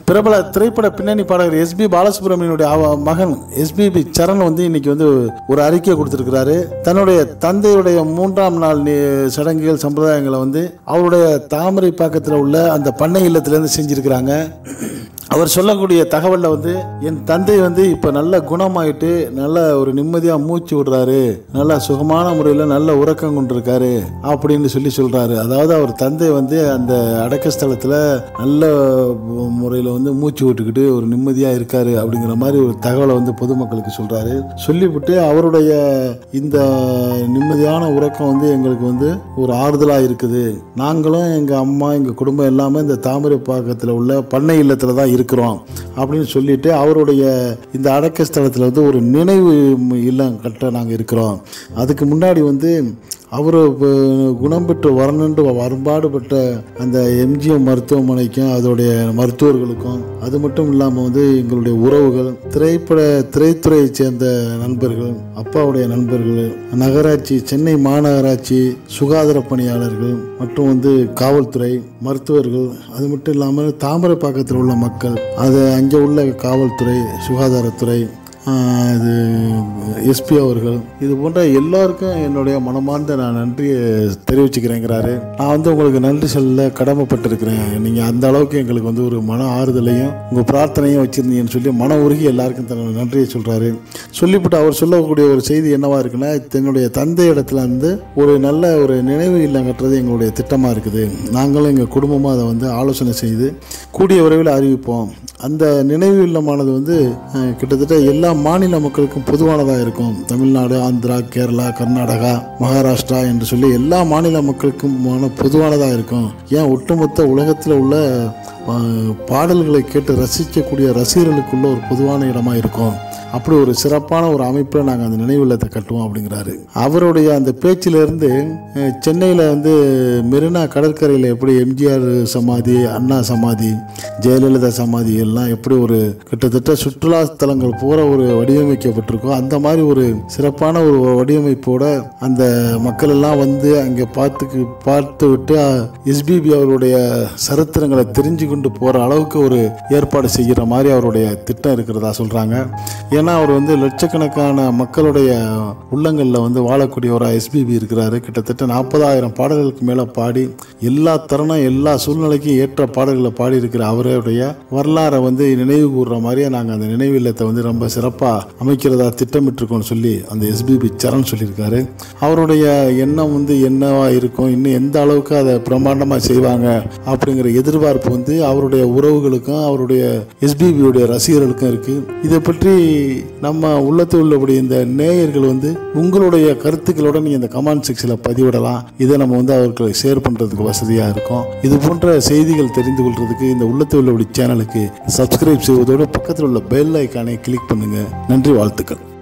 பிரபல திரைப்பட பின்னணி பாடகர் எஸ்பி பாலசுப்ரமணியனுடைய அவ- மகன் எஸ்பிபி சரண் வந்து இன்னைக்கு வந்து ஒரு அறிக்கை கொடுத்திருக்கிறாரு தன்னுடைய தந்தையுடைய மூன்றாம் நாள் நி- சடங்குகள் சம்பிரதாயங்களை வந்து அவருடைய தாமரை பாக்கத்தில் உள்ள அந்த பண்ணை இல்லத்திலேருந்து செஞ்சிருக்கிறாங்க அவர் சொல்லக்கூடிய தகவலில் வந்து என் தந்தை வந்து இப்போ நல்ல குணமாயிட்டு நல்ல ஒரு நிம்மதியாக மூச்சு விடுறாரு நல்ல சுகமான முறையில் நல்ல உறக்கம் கொண்டிருக்காரு அப்படின்னு சொல்லி சொல்கிறாரு அதாவது அவர் தந்தை வந்து அந்த அடக்க ஸ்தலத்தில் நல்ல முறையில் வந்து மூச்சு விட்டுக்கிட்டு ஒரு நிம்மதியாக இருக்காரு அப்படிங்கிற மாதிரி ஒரு தகவலை வந்து பொதுமக்களுக்கு சொல்கிறாரு சொல்லிவிட்டு அவருடைய இந்த நிம்மதியான உறக்கம் வந்து எங்களுக்கு வந்து ஒரு ஆறுதலாக இருக்குது நாங்களும் எங்கள் அம்மா எங்கள் குடும்பம் எல்லாமே இந்த தாமரை பாக்கத்தில் உள்ள பண்ணை இல்லத்தில் தான் இருக்கிறோம் அப்படின்னு சொல்லிட்டு அவருடைய இந்த அடக்க ஸ்தலத்தில் வந்து ஒரு நினைவு இல்லம் கட்ட நாங்கள் இருக்கிறோம் அதுக்கு முன்னாடி வந்து அவர் குணம் பெற்று வரணுன்ட்டு வரும்பாடுபட்ட அந்த எம்ஜிஎம் மருத்துவமனைக்கும் அதோடைய மருத்துவர்களுக்கும் அது மட்டும் இல்லாமல் வந்து எங்களுடைய உறவுகள் திரைப்பட திரைத்துறையை சேர்ந்த நண்பர்கள் அப்பாவுடைய நண்பர்கள் நகராட்சி சென்னை மாநகராட்சி சுகாதார பணியாளர்கள் மற்றும் வந்து காவல்துறை மருத்துவர்கள் அது மட்டும் இல்லாமல் தாமரைப்பாக்கத்தில் உள்ள மக்கள் அது அங்கே உள்ள காவல்துறை சுகாதாரத்துறை ஆஹ் இது எஸ்பி அவர்கள் இது போன்ற எல்லாருக்கும் என்னுடைய மனமார்ந்த நான் நன்றியை தெரிவிச்சுக்கிறேங்கிறாரு நான் வந்து உங்களுக்கு நன்றி சொல்ல கடமைப்பட்டிருக்கிறேன் நீங்கள் அந்த அளவுக்கு எங்களுக்கு வந்து ஒரு மன ஆறுதலையும் உங்கள் பிரார்த்தனையும் வச்சுருந்தீங்கன்னு சொல்லி மன உருகி எல்லாருக்கும் தன்னோட நன்றியை சொல்கிறாரு சொல்லிவிட்டு அவர் சொல்லக்கூடிய ஒரு செய்தி என்னவா இருக்குன்னா தன்னுடைய தந்தை இடத்துல இருந்து ஒரு நல்ல ஒரு நினைவு இல்லம் கட்டுறது எங்களுடைய திட்டமாக இருக்குது நாங்களும் எங்கள் குடும்பமாக அதை வந்து ஆலோசனை செய்து கூடிய விரைவில் அறிவிப்போம் அந்த நினைவு இல்லமானது வந்து அஹ், கிட்டத்தட்ட எல்லா மாநில மக்களுக்கும் பொதுவானதாக இருக்கும் தமிழ்நாடு ஆந்திரா கேரளா கர்நாடகா மகாராஷ்டிரா என்று சொல்லி எல்லா மாநில மக்களுக்கும் பொதுவானதாக இருக்கும் ஏன் ஒட்டுமொத்த உலகத்தில் உள்ள அஹ், பாடல்களை கேட்டு ரசிக்கக்கூடிய ரசிகர்களுக்குள்ள ஒரு பொதுவான இடமா இருக்கும் அப்படி ஒரு சிறப்பான ஒரு அமைப்பில் நாங்கள் அந்த நினைவில்லத்தை கட்டுவோம் அப்படிங்கிறாரு அவருடைய அந்த பேச்சிலிருந்து அஹ், சென்னையில் வந்து மெரினா கடற்கரையில் எப்படி எம்ஜிஆர் சமாதி அண்ணா சமாதி ஜெயலலிதா சமாதி எல்லாம் எப்படி ஒரு கிட்டத்தட்ட சுற்றுலா தலங்கள் பூரா ஒரு வடிவமைக்கப்பட்டிருக்கோ அந்த மாதிரி ஒரு சிறப்பான ஒரு வடிவமைப்போட அந்த மக்கள் எல்லாம் வந்து அங்கே பார்த்துக்கு பார்த்து விட்டு எஸ்பிபி அவருடைய சரித்திரங்களை தெரிஞ்சு கொண்டு போகிற அளவுக்கு ஒரு ஏற்பாடு செய்கிற மாதிரி அவருடைய திட்டம் இருக்கிறதா சொல்கிறாங்க ஏன்னா அவர் வந்து லட்சக்கணக்கான மக்களுடைய உள்ளங்களில் வந்து வாழக்கூடியவராக எஸ்பிபி இருக்கிறாரு கிட்டத்தட்ட நாற்பதாயிரம் பாடல்களுக்கு மேலே பாடி எல்லா தருணம் எல்லா சூழ்நிலைக்கும் ஏற்ற பாடல்களை பாடி இருக்கிற அவருடைய வரலாறை வந்து நினைவு கூறுற மாதிரியே நாங்கள் அந்த நினைவு இல்லத்தை வந்து ரொம்ப சிறப்பாக அமைக்கிறதா திட்டமிட்டிருக்கோம்னு சொல்லி அந்த எஸ்பிபி சரண் சொல்லியிருக்காரு அவருடைய எண்ணம் வந்து என்னவா இருக்கும் இன்னும் எந்த அளவுக்கு அதை பிரம்மாண்டமாக செய்வாங்க அப்படிங்கிற எதிர்பார்ப்பு வந்து அவருடைய உறவுகளுக்கும் அவருடைய எஸ்பிபியுடைய ரசிகர்களுக்கும் இருக்கு இதை பற்றி நம்ம உள்ளத்தில் உள்ளபடி இந்த நேயர்கள் வந்து உங்களுடைய கருத்துக்களோட நீங்கள் இந்த கமெண்ட் செக்ஷனில் பதிவிடலாம் இதை நம்ம வந்து அவர்களுக்கு ஷேர் பண்ணுறதுக்கு வசதியாக இருக்கும் இது போன்ற செய்திகள் தெரிந்து கொள்றதுக்கு இந்த உள்ளத்தில் உள்ளபடி சேனலுக்கு சப்ஸ்கிரைப் செய்வதோடு பக்கத்தில் உள்ள பெல் ஐக்கானை கிளிக் பண்ணுங்க நன்றி வாழ்த்துக்கள்